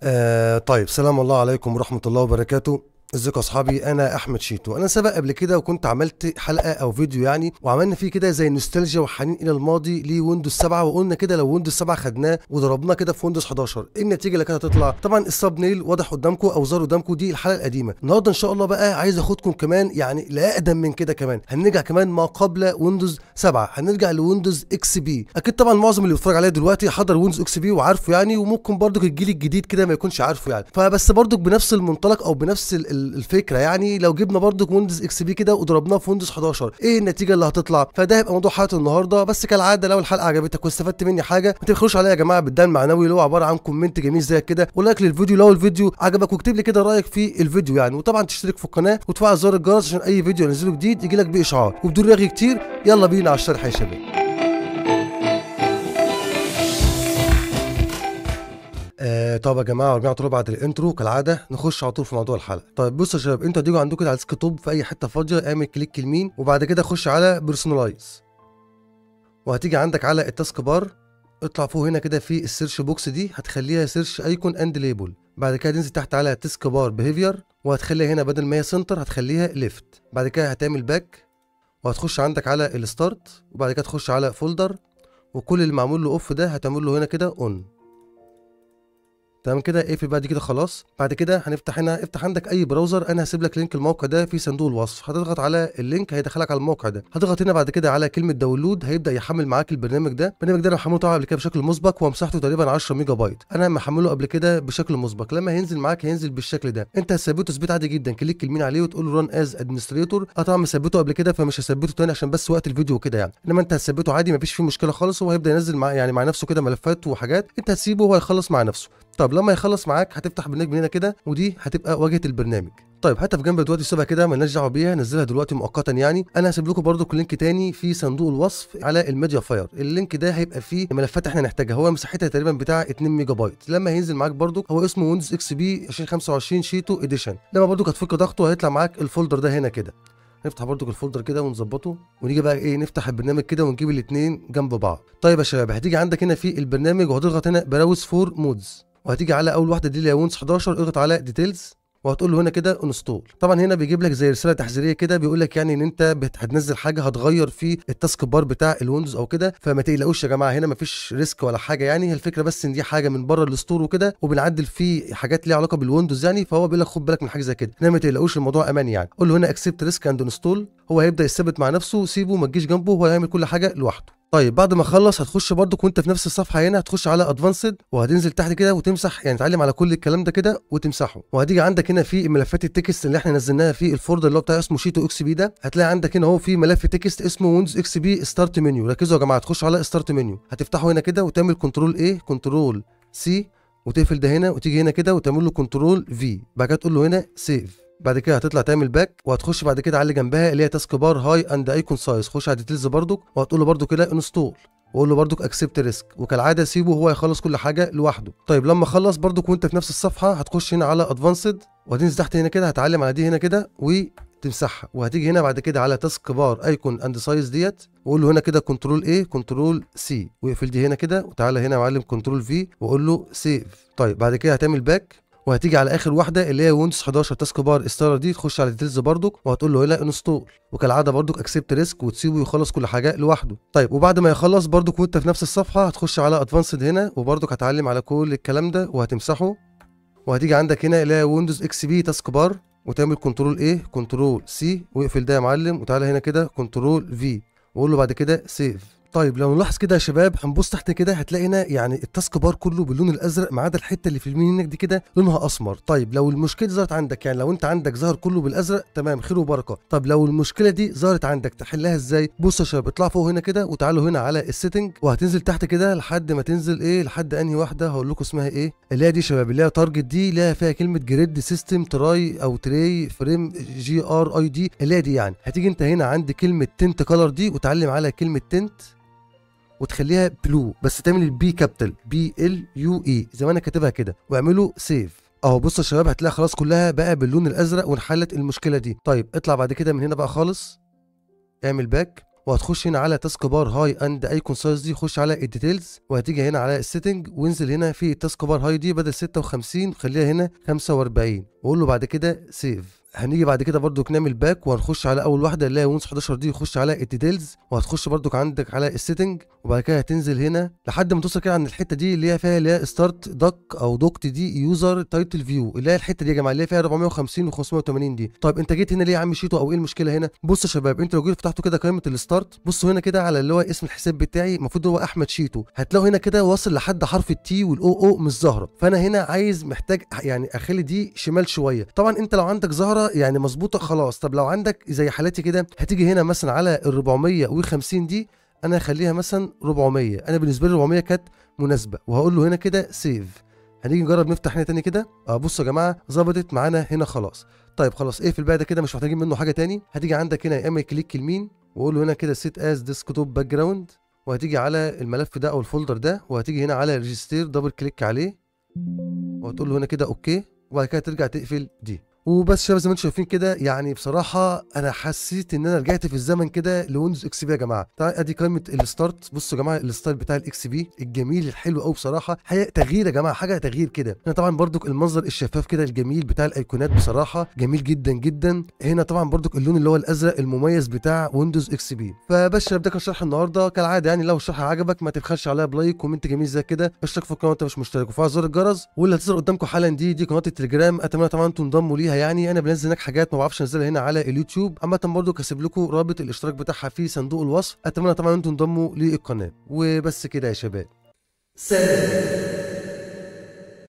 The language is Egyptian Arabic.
آه طيب سلام الله عليكم ورحمة الله وبركاته ازيكم يا اصحابي انا احمد شيتو انا سبق قبل كده وكنت عملت حلقه او فيديو يعني وعملنا فيه كده زي نوستالجيا وحنين الى الماضي لويندوز 7 وقلنا كده لو ويندوز 7 خدناه وضربناه كده في ويندوز 11 ايه النتيجه اللي كانت هتطلع طبعا السب نيل واضح قدامكم او ظهر قدامكم دي الحلقه القديمه النهارده ان شاء الله بقى عايز اخدكم كمان يعني لاقدم من كده كمان هنرجع كمان ما قبل ويندوز 7 هنرجع لويندوز اكس بي اكيد طبعا معظم اللي بيتفرج عليا دلوقتي حضر ويندوز اكس بي وعارفه يعني وممكن برضك الجيل الجديد كده ما يكونش عارفه يعني فبس برضك بنفس المنطلق او بنفس ال- ال- الفكره يعني لو جبنا برضك ويندوز اكس بي كده وضربناه في ويندوز 11 ايه النتيجه اللي هتطلع فده هيبقى موضوع حلقه النهارده بس كالعاده لو الحلقه عجبتك واستفدت مني حاجه ما تبخلوش عليا يا جماعه بالدعم المعنوي اللي هو عباره عن كومنت جميل زي كده ولايك للفيديو لو الفيديو عجبك واكتب لي كده رايك في الفيديو يعني وطبعا تشترك في القناه وتفعل زر الجرس عشان اي فيديو انزله جديد يجي لك باشعار وبدون رغي كتير يلا بينا على الشرح يا شباب آه طب يا جماعه رجعت له بعد الانترو كالعاده نخش على طول في موضوع الحلقه طيب بصوا يا شباب انتوا هتيجوا عندكم كده على الديسك توب في اي حته فاضيه اعمل كليك يمين وبعد كده خش على بيرسونلايز وهتيجي عندك على التاسك بار اطلع فوق هنا كده في السيرش بوكس دي هتخليها سيرش ايكون اند ليبل بعد كده تنزل تحت على تاسك بار بيهيفير وهتخليها هنا بدل ما هي سنتر هتخليها ليفت بعد كده هتعمل باك وهتخش عندك على الستارت وبعد كده تخش على فولدر وكل اللي معمول له اوف ده هتعمل له هنا كده اون تمام كده اقفل بقى دي كده خلاص بعد كده هنفتح هنا افتح عندك اي براوزر انا هسيب لك لينك الموقع ده في صندوق الوصف هتضغط على اللينك هيدخلك على الموقع ده هتضغط هنا بعد كده على كلمه داونلود هيبدا يحمل معاك البرنامج ده البرنامج ده انا محمله طبعا قبل كده بشكل مسبق ومساحته تقريبا 10 ميجا بايت انا محمله قبل كده بشكل مسبق لما هينزل معاك هينزل بالشكل ده انت هتثبته تثبيت عادي جدا كليك يمين عليه وتقول له ران از ادمنستريتور اه طبعا مثبته قبل كده فمش هثبته تاني عشان بس وقت الفيديو وكده يعني انما انت هتثبته عادي مفيش فيه مشكله خالص هو هيبدا ينزل مع يعني مع نفسه كده ملفات وحاجات انت هتسيبه هو هيخلص مع نفسه طب لما يخلص معاك هتفتح برنامج من هنا كده ودي هتبقى واجهه البرنامج طيب حتى في جنب دلوقتي سيبها كده مالناش دعوه بيها نزلها دلوقتي مؤقتا يعني انا هسيب لكم برده لينك تاني في صندوق الوصف على الميديا فاير اللينك ده هيبقى فيه ملفات احنا نحتاجها هو مساحتها تقريبا بتاع 2 ميجا بايت لما هينزل معاك برده هو اسمه ويندوز اكس بي 2025 شيتو اديشن لما برده هتفك ضغطه هيطلع معاك الفولدر ده هنا كده نفتح برضو الفولدر كده ونظبطه ونيجي بقى ايه نفتح البرنامج كده ونجيب الاثنين جنب بعض طيب يا شباب هتيجي عندك هنا في البرنامج وهتضغط هنا براوز فور مودز وهتيجي على اول واحده دي اللي هي ويندوز 11 اضغط على ديتيلز وهتقول له هنا كده انستول طبعا هنا بيجيب لك زي رساله تحذيريه كده بيقول لك يعني ان انت بت- هتنزل حاجه هتغير في التاسك بار بتاع الويندوز او كده فما تقلقوش يا جماعه هنا مفيش ريسك ولا حاجه يعني هي الفكره بس ان دي حاجه من بره الستور وكده وبنعدل فيه حاجات ليها علاقه بالويندوز يعني فهو بيقول لك خد بالك من حاجه زي كده انما ما تقلقوش الموضوع امان يعني قول له هنا اكسبت ريسك اند انستول هو هيبدا يثبت مع نفسه سيبه ما تجيش جنبه هو هيعمل كل حاجه لوحده طيب بعد ما اخلص هتخش برضك وانت في نفس الصفحه هنا هتخش على ادفانسد وهتنزل تحت كده وتمسح يعني تعلم على كل الكلام ده كده وتمسحه وهتيجي عندك هنا في ملفات التكست اللي احنا نزلناها في الفولدر اللي هو بتاع اسمه شيتو اكس بي ده هتلاقي عندك هنا اهو في ملف تكست اسمه ويندوز اكس بي ستارت منيو ركزوا يا جماعه تخش على ستارت منيو هتفتحه هنا كده وتعمل كنترول ايه كنترول سي وتقفل ده هنا وتيجي هنا كده وتعمل له كنترول في بعد كده تقول له هنا سيف بعد كده هتطلع تعمل باك وهتخش بعد كده على اللي جنبها اللي هي تاسك بار هاي اند ايكون سايز خش على ديتيلز برضك وهتقول له برضك كده انستول وقول له برضك اكسبت ريسك وكالعاده سيبه هو يخلص كل حاجه لوحده طيب لما خلص برضك وانت في نفس الصفحه هتخش هنا على ادفانسد وهتنزل تحت هنا كده هتعلم على دي هنا كده وتمسحها وهتيجي هنا بعد كده على تاسك بار ايكون اند سايز ديت وقول له هنا كده كنترول ايه كنترول سي واقفل دي هنا كده وتعالى هنا يا معلم كنترول في وقول له سيف طيب بعد كده هتعمل باك وهتيجي على اخر واحده اللي هي ويندوز 11 تاسك بار ستار دي تخش على ديتيلز برضك وهتقول له هنا انستول وكالعاده برضك اكسبت ريسك وتسيبه يخلص كل حاجه لوحده طيب وبعد ما يخلص برضك وانت في نفس الصفحه هتخش على ادفانسد هنا وبرضك هتعلم على كل الكلام ده وهتمسحه وهتيجي عندك هنا اللي هي ويندوز اكس بي تاسك بار وتعمل كنترول ايه كنترول سي واقفل ده يا معلم وتعالى هنا كده كنترول في وقول له بعد كده سيف طيب لو نلاحظ كده يا شباب هنبص تحت كده هتلاقي هنا يعني التاسك بار كله باللون الازرق ما عدا الحته اللي في اليمين هناك دي كده لونها اسمر طيب لو المشكله دي ظهرت عندك يعني لو انت عندك ظهر كله بالازرق تمام خير وبركه طب لو المشكله دي ظهرت عندك تحلها ازاي بص يا شباب اطلع فوق هنا كده وتعالوا هنا على السيتنج وهتنزل تحت كده لحد ما تنزل ايه لحد انهي واحده هقول لكم اسمها ايه اللي هي دي يا شباب اللي هي تارجت دي اللي هي فيها كلمه جريد سيستم تراي او تري فريم جي ار اي دي اللي هي دي يعني هتيجي انت هنا عند كلمه تنت كلر دي وتعلم على كلمه تنت وتخليها بلو بس تعمل البي كابيتال بي ال يو اي زي ما انا كاتبها كده واعملوا سيف اهو بص يا شباب هتلاقي خلاص كلها بقى باللون الازرق وانحلت المشكله دي طيب اطلع بعد كده من هنا بقى خالص اعمل باك وهتخش هنا على تاسك بار هاي اند ايكون سايز دي خش على الديتيلز وهتيجي هنا على السيتنج وانزل هنا في التاسك بار هاي دي بدل 56 خليها هنا 45 وقول له بعد كده سيف هنيجي بعد كده برضو نعمل باك وهنخش على اول واحده اللي هي ويندوز 11 دي خش على الديتيلز وهتخش برضو عندك على السيتنج وبعد كده هتنزل هنا لحد ما توصل كده عند الحته دي اللي هي فيها اللي هي ستارت دك او دوكت دي يوزر تايتل فيو اللي هي الحته دي يا جماعه اللي هي فيها 450 و580 دي طيب انت جيت هنا ليه يا عم شيتو او ايه المشكله هنا بص يا شباب انت لو جيت فتحتوا كده قائمه الستارت بصوا هنا كده على اللي هو اسم الحساب بتاعي المفروض هو احمد شيتو هتلاقوا هنا كده واصل لحد حرف التي والاو او مش ظاهره فانا هنا عايز محتاج يعني اخلي دي شمال شويه طبعا انت لو عندك ظاهره يعني مظبوطه خلاص طب لو عندك زي حالتي كده هتيجي هنا مثلا على ال 450 دي انا هخليها مثلا 400 انا بالنسبه لي 400 كانت مناسبه وهقول له هنا كده سيف هنيجي نجرب نفتح هنا تاني كده اه بصوا يا جماعه ظبطت معانا هنا خلاص طيب خلاص ايه في الباقي ده كده مش محتاجين منه حاجه تاني هتيجي عندك هنا يا اما كليك يمين واقول له هنا كده سيت از ديسكتوب باك جراوند وهتيجي على الملف ده او الفولدر ده وهتيجي هنا على ريجستير دبل كليك عليه وهتقول له هنا كده اوكي وبعد كده ترجع تقفل دي وبس شباب زي ما انتم شايفين كده يعني بصراحه انا حسيت ان انا رجعت في الزمن كده لويندوز اكس بي يا جماعه تعال ادي قائمه الستارت بصوا يا جماعه الستايل بتاع الاكس بي الجميل الحلو قوي بصراحه حاجه تغيير يا جماعه حاجه تغيير كده هنا طبعا برضو المنظر الشفاف كده الجميل بتاع الايقونات بصراحه جميل جدا جدا هنا طبعا برضو اللون اللي هو الازرق المميز بتاع ويندوز اكس بي فبس شباب ده كان شرح النهارده كالعاده يعني لو الشرح عجبك ما تبخلش عليا بلايك كومنت جميل زي كده اشترك في القناه وانت مش مشترك وفعل زر الجرس واللي هتظهر قدامكم حالا دي دي قناه التليجرام اتمنى طبعا انتم تنضموا ليها يعني انا بنزل هناك حاجات ما بعرفش انزلها هنا على اليوتيوب عامه برضو كاسب لكم رابط الاشتراك بتاعها في صندوق الوصف اتمنى طبعا انتم تنضموا للقناه وبس كده يا شباب سلام